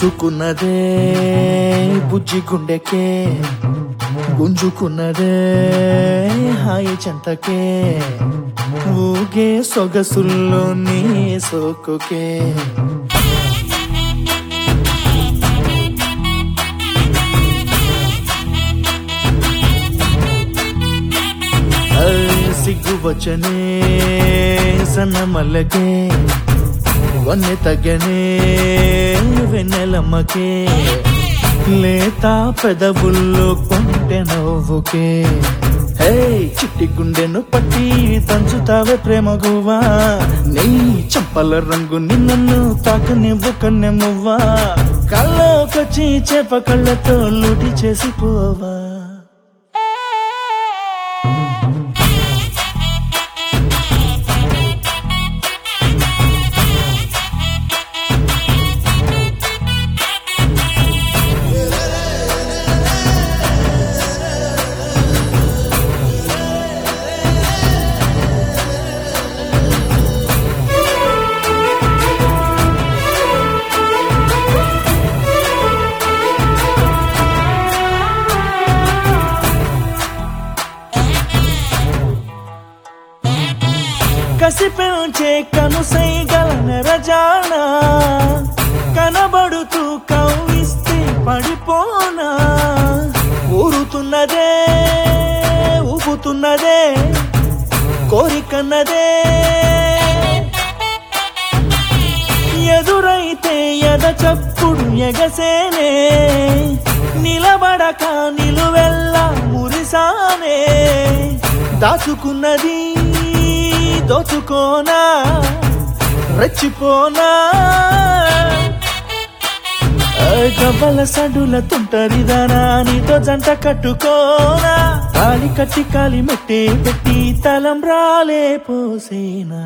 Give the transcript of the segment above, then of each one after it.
గుంజుకున్నదే బుజ్జి గుండెకే గుంజుకున్నదే హాయి చెంతకే ఊగే సొగసుల్లో నీ సోకుకే సిగ్గు వచ్చనే సన్న మల్లకే వన్నె తగ్గనే వెన్నెలమ్మకే లేత పెదవుల్లో కొంటె నవ్వుకే హే చిట్టి గుండెను పట్టి తంచుతావే ప్రేమ గువ్వా నీ చంపల రంగు నిన్ను తాకనివ్వు కన్నెమువ్వా కళ్ళకొచ్చి చేప కళ్ళతో లూటి చేసిపోవా కసి పెంచే కనుసై గలన రజానా కనబడుతూ కవ్విస్తే పడిపోనా ఊరుతున్నదే ఊపుతున్నదే కోరికన్నదే ఎదురైతే ఎద చప్పుడు ఎగసేనే నిలబడక నిలువెల్లా మురిసానే దాచుకున్నది దోచుకోనా రెచ్చిపోనా గవ్వల సడుల తుంటరిదానా నీతో జంట కట్టుకోనా తాళి కట్టి కాలి మెట్టి పెట్టి తలం రాలే పోసేనా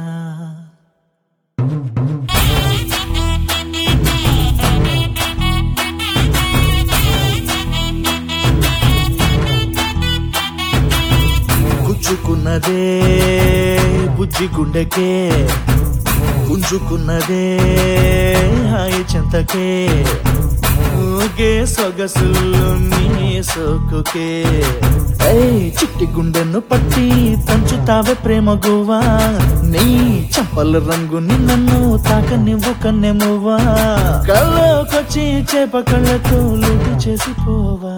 గుచ్చుకున్నదే బుజ్జి గుండెకే గుంజుకున్నదే హాయి చెంతకే ఊగే సొగసులు నీ సోకుకే ఏయ్ చిట్టి గుండెను పట్టి తంచుతావే ప్రేమ గువ్వా నీ చంపల రంగు నిన్ను తాకనివ్వు కన్నెమువ్వా కళ్ళకొచ్చి చేప కళ్ళతో లూటి చేసిపోవా